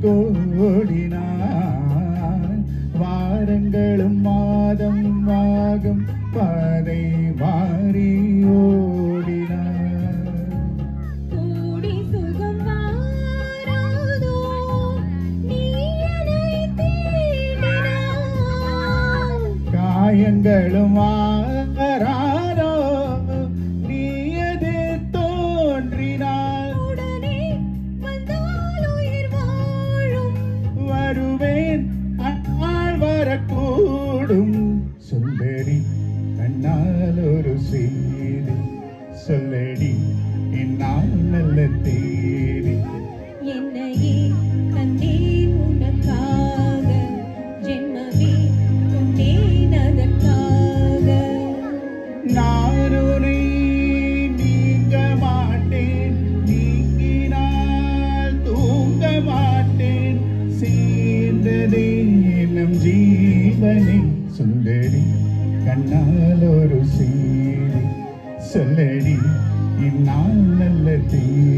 கோடினான் வாரங்களும் மாதம் ஆகும் பாதை மாறி ஓடினான் கூடி சுகம் வாராதோ நீ என்னை தேடினாய் காயங்களும் ஆறாரோ நீ எது தோன்றினால் உடனே வந்தால் உயிர் வாழும் வருவேன் அந்நாள் வரக்கூடும் சுந்தரி கண்ணால் ஒரு செய்தி சொல்லடி என்னால் நல்ல தேடி என்னையே தந்தேன் உனக்காக ஜென்மமே கொண்டேன் அதற்காக நான் உன்னை நீங்க மாட்டேன் நீங்கினால் தூங்க மாட்டேன் சேர்ந்ததே நம் ஜீவனே சுந்தரி கண்ணால் ஒரு செய்தி சொல்லடி இந்நாள் நல்ல தேதி